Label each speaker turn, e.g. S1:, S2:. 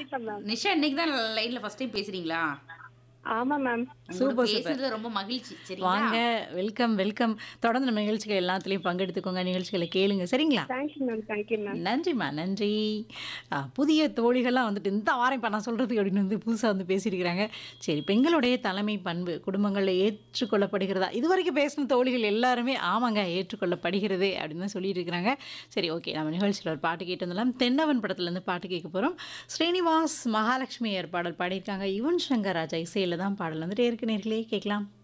S1: வணக்கம் மேம்
S2: நிஷா இன்னைக்கு தான் லைன்ல ஃபர்ஸ்ட் டைம் பேசுறீங்களா
S1: ஆமா மேம்
S2: உங்களோட
S3: சூப்பர், சூப்பர்.
S2: பேசுறது ரொம்ப மகிழ்ச்சி சரிங்களா
S3: வாங்க வெல்கம் வெல்கம் தொடர்ந்து நம்ம நிகழ்ச்சிகள் எல்லாத்துலேயும் பங்கெடுத்துக்கோங்க நிகழ்ச்சிகளை கேளுங்க சரிங்களா
S1: தேங்க்யூ மேம் தேங்க்யூ மேம்
S3: நன்றிம்மா நன்றி ஆ, புதிய தோழிகள்லாம் வந்துட்டு இந்த வாரம் இப்போ நான் சொல்கிறது அப்படின்னு வந்து புதுசாக வந்து பேசியிருக்கிறாங்க சரி பெண்களுடைய தலைமை பண்பு குடும்பங்களில் ஏற்றுக்கொள்ளப்படுகிறதா இது வரைக்கும் பேசின தோழிகள் எல்லாருமே ஆமாங்க ஏற்றுக்கொள்ளப்படுகிறது அப்படின்னு தான் சொல்லிட்டு இருக்கிறாங்க சரி ஓகே நம்ம நிகழ்ச்சியில் ஒரு பாட்டு கேட்டு வந்துடலாம் தென்னவன் படத்துலேருந்து பாட்டு கேட்க போகிறோம் ஸ்ரீனிவாஸ் மகாலட்சுமி ஏற்பாடல் பாடியிருக்காங்க யுவன் சங்கர் ராஜா இசையில் தான் பாடல் வந்துட்டே இருக்கு நேர்களே கேட்கலாம்